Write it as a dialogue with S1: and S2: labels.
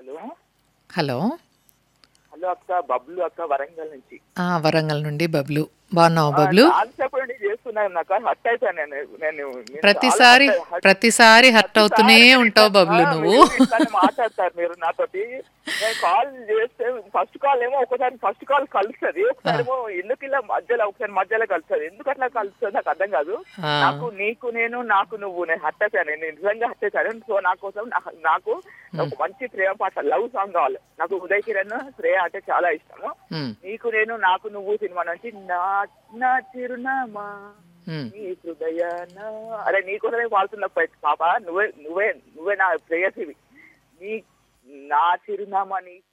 S1: Hello
S2: hello
S1: hello అక్క బబ్లు అక్క వరంగల్ నుంచి
S2: ఆ, వరంగల్ నుండి బబ్లు బాగున్నావు బబ్లు
S1: చాలాసేపు నుండి చేస్తున్నాను నాకు హట్ అయిపోయాను నేను నేను నేను
S2: ప్రతిసారి
S1: చాలా hurt-
S2: ప్రతిసారి హర్ట్ అవుతూనే
S1: ప్రతిసారి
S2: ఉంటావు
S1: మీరు
S2: బబ్లు
S1: ఇట్లా-
S2: నువ్వు
S1: మీరు ఇట్లానే మాట్లాడతారు మీరు నాతోటి నేను కాల్ చేస్తే ఫస్ట్ కాల్ ఏమో ఒకసారి ఫస్ట్ కాల్ కలుస్తుంది ఒకసారి ఏమో ఎందుకు ఇలా మధ్యలో ఒకసారి మధ్యలో కలుస్తుంది ఎందుకు అట్లా కలుస్తుంది నాకు అర్థం కాదు
S2: ఆ.
S1: నాకు నీకు నేను నాకు నువ్వు నేను హట్ అయిపోయాను నేను నిజంగా హట్ అయిపోయాను సో నా కోసం నా- నాకు ఒక మంచి ప్రేమ పాట లవ్ సాంగ్ కావాలి నాకు ఉదయ్ కిరణ్ శ్రేయ అంటే చాలా ఇష్టము
S2: ఉమ్,
S1: నీకు నేను నాకు నువ్వు సినిమా నుంచి నా నా చిరునామా
S2: ఉమ్.
S1: నీ హృదయాన అరే నీకోసమే పాడుతున్న పాప నువ్వే నువ్వే నువ్వే నా ప్రేయసివి నీ నా చిరునామా నీ